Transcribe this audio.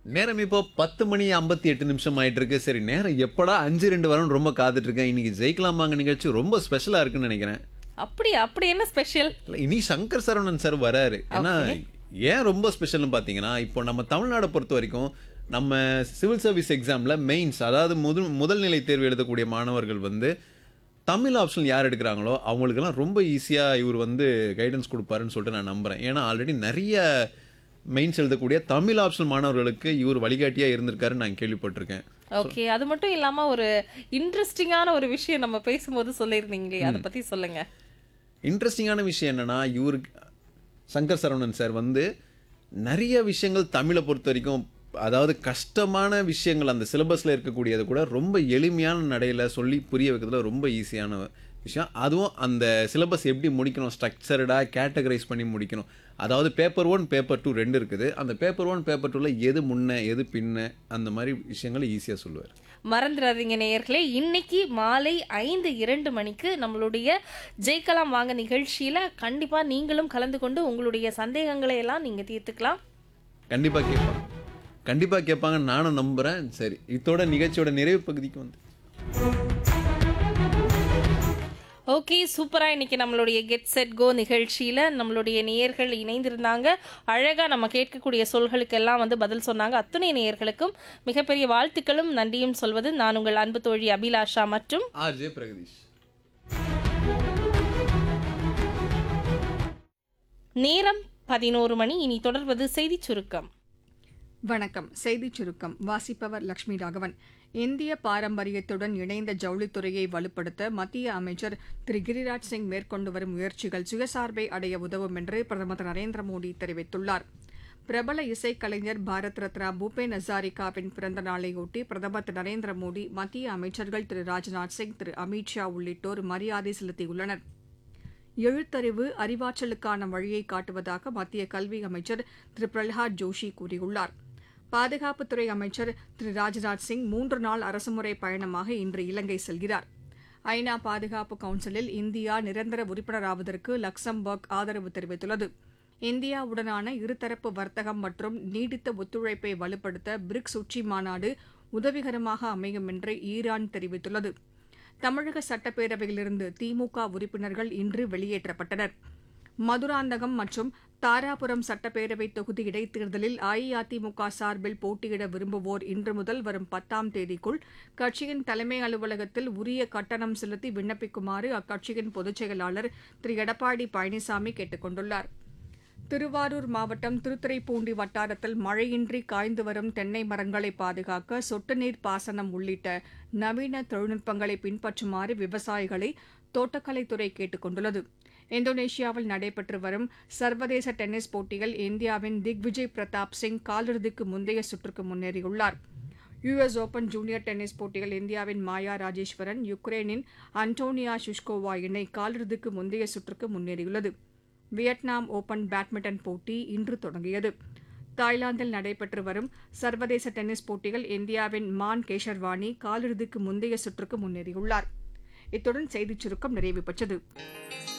நேரம் இப்போ பத்து மணி ஐம்பத்தி எட்டு நிமிஷம் ஆயிட்டு இருக்கு சரி நேரம் எப்படா அஞ்சு ரெண்டு வரும் ரொம்ப காத்துட்டு இருக்கேன் இன்னைக்கு ஜெயிக்கலாமாங்க நிகழ்ச்சி ரொம்ப ஸ்பெஷலா இருக்குன்னு நினைக்கிறேன் அப்படி அப்படி என்ன ஸ்பெஷல் இல்ல, இனி சங்கர் சரவணன் சார் வராரு ஏன்னா ஏன் ரொம்ப ஸ்பெஷல்னு பார்த்தீங்கன்னா இப்போ நம்ம தமிழ்நாடை பொறுத்த வரைக்கும் நம்ம சிவில் சர்வீஸ் எக்ஸாமில் மெயின்ஸ் அதாவது முதல் முதல் நிலை தேர்வு எழுதக்கூடிய மாணவர்கள் வந்து தமிழ் ஆப்ஷன் யார் எடுக்கிறாங்களோ அவங்களுக்கெல்லாம் ரொம்ப ஈஸியாக இவர் வந்து கைடன்ஸ் கொடுப்பாருன்னு சொல்லிட்டு நான் நம்புகிறேன் ஏன்னா ஆல்ரெடி நிறைய மெயின்ஸ் எழுதக்கூடிய தமிழ் ஆப்ஷன் மாணவர்களுக்கு இவர் வழிகாட்டியாக இருந்திருக்காருன்னு நான் கேள்விப்பட்டிருக்கேன் ஓகே அது மட்டும் இல்லாம ஒரு இன்ட்ரெஸ்டிங்கான ஒரு விஷயம் நம்ம பேசும்போது சொல்லியிருந்தீங்களே அதை பத்தி சொல்லுங்க இன்ட்ரெஸ்டிங்கான விஷயம் என்னன்னா இவர் சங்கர் சரவணன் சார் வந்து நிறைய விஷயங்கள் தமிழை பொறுத்த வரைக்கும் அதாவது கஷ்டமான விஷயங்கள் அந்த சிலபஸில் இருக்கக்கூடியது கூட ரொம்ப எளிமையான நடையில் சொல்லி புரிய வைக்கிறதுல ரொம்ப ஈஸியான விஷயம் அதுவும் அந்த சிலபஸ் எப்படி முடிக்கணும் ஸ்ட்ரக்சர்டாக கேட்டகரைஸ் பண்ணி முடிக்கணும் அதாவது பேப்பர் ஒன் பேப்பர் டூ ரெண்டு இருக்குது அந்த பேப்பர் ஒன் பேப்பர் டூவில் எது முன்ன எது பின்ன அந்த மாதிரி விஷயங்களை ஈஸியாக சொல்லுவார் மறந்துடாதீங்க நேயர்களே இன்னைக்கு மாலை ஐந்து இரண்டு மணிக்கு நம்மளுடைய ஜெயிக்கலாம் வாங்க நிகழ்ச்சியில கண்டிப்பா நீங்களும் கலந்து கொண்டு உங்களுடைய சந்தேகங்களை எல்லாம் நீங்க தீர்த்துக்கலாம் கண்டிப்பாக கேட்பாங்க கண்டிப்பாக கேட்பாங்கன்னு நானும் நம்புகிறேன் சரி இதோட நிகழ்ச்சியோட நிறைவு பகுதிக்கு வந்து ஓகே சூப்பரா இன்னைக்கு நம்மளுடைய கெட் செட் கோ நிகழ்ச்சியில நம்மளுடைய நேயர்கள் இணைந்திருந்தாங்க அழகா நம்ம கேட்கக்கூடிய சொல்களுக்கு எல்லாம் வந்து பதில் சொன்னாங்க அத்துணை நேயர்களுக்கும் மிகப்பெரிய வாழ்த்துக்களும் நன்றியும் சொல்வது நான் உங்கள் அன்பு தோழி அபிலாஷா மற்றும் ஆர்ஜே பிரகதீஷ் நேரம் பதினோரு மணி இனி தொடர்வது செய்தி சுருக்கம் வணக்கம் செய்திச் சுருக்கம் வாசிப்பவர் லட்சுமி ராகவன் இந்திய பாரம்பரியத்துடன் இணைந்த ஜவுளித்துறையை வலுப்படுத்த மத்திய அமைச்சர் திரு கிரிராஜ் சிங் மேற்கொண்டு வரும் முயற்சிகள் சுயசார்பை அடைய உதவும் என்று பிரதமர் திரு நரேந்திர மோடி தெரிவித்துள்ளார் பிரபல இசைக்கலைஞர் பாரத் ரத்னா பூபேன் ஹசாரிகாவின் பிறந்த நாளையொட்டி பிரதமர் திரு நரேந்திர மோடி மத்திய அமைச்சர்கள் திரு ராஜ்நாத் சிங் திரு அமித் ஷா உள்ளிட்டோர் மரியாதை செலுத்தியுள்ளனர் எழுத்தறிவு அறிவாற்றலுக்கான வழியை காட்டுவதாக மத்திய கல்வி அமைச்சர் திரு பிரல்ஹாத் ஜோஷி கூறியுள்ளார் பாதுகாப்புத்துறை அமைச்சர் திரு ராஜ்நாத் சிங் மூன்று நாள் அரசுமுறை பயணமாக இன்று இலங்கை செல்கிறார் ஐநா பாதுகாப்பு கவுன்சிலில் இந்தியா நிரந்தர உறுப்பினராவதற்கு லக்சம்பர்க் ஆதரவு தெரிவித்துள்ளது இந்தியாவுடனான இருதரப்பு வர்த்தகம் மற்றும் நீடித்த ஒத்துழைப்பை வலுப்படுத்த பிரிக்ஸ் உச்சி மாநாடு உதவிகரமாக அமையும் என்று ஈரான் தெரிவித்துள்ளது தமிழக சட்டப்பேரவையிலிருந்து திமுக உறுப்பினர்கள் இன்று வெளியேற்றப்பட்டனர் மதுராந்தகம் மற்றும் தாராபுரம் சட்டப்பேரவை தொகுதி இடைத்தேர்தலில் அஇஅதிமுக சார்பில் போட்டியிட விரும்புவோர் இன்று முதல் வரும் பத்தாம் தேதிக்குள் கட்சியின் தலைமை அலுவலகத்தில் உரிய கட்டணம் செலுத்தி விண்ணப்பிக்குமாறு அக்கட்சியின் பொதுச் செயலாளர் திரு எடப்பாடி பழனிசாமி கேட்டுக் கொண்டுள்ளார் திருவாரூர் மாவட்டம் திருத்துறைப்பூண்டி வட்டாரத்தில் மழையின்றி காய்ந்து வரும் தென்னை மரங்களை பாதுகாக்க சொட்டு நீர் பாசனம் உள்ளிட்ட நவீன தொழில்நுட்பங்களை பின்பற்றுமாறு விவசாயிகளை தோட்டக்கலைத்துறை கேட்டுக் கொண்டுள்ளது இந்தோனேஷியாவில் நடைபெற்று வரும் சர்வதேச டென்னிஸ் போட்டியில் இந்தியாவின் திக்விஜய் பிரதாப் சிங் காலிறுதிக்கு முந்தைய சுற்றுக்கு முன்னேறியுள்ளார் யுஎஸ் ஓபன் ஜூனியர் டென்னிஸ் போட்டியில் இந்தியாவின் மாயா ராஜேஸ்வரன் யுக்ரைனின் அன்டோனியா சுஷ்கோவா இணை காலிறுதிக்கு முந்தைய சுற்றுக்கு முன்னேறியுள்ளது வியட்நாம் ஓபன் பேட்மிண்டன் போட்டி இன்று தொடங்கியது தாய்லாந்தில் நடைபெற்று வரும் சர்வதேச டென்னிஸ் போட்டியில் இந்தியாவின் மான் கேஷர்வாணி காலிறுதிக்கு முந்தைய சுற்றுக்கு முன்னேறியுள்ளார் இத்துடன் செய்திச் சுருக்கம் நிறைவு பெற்றது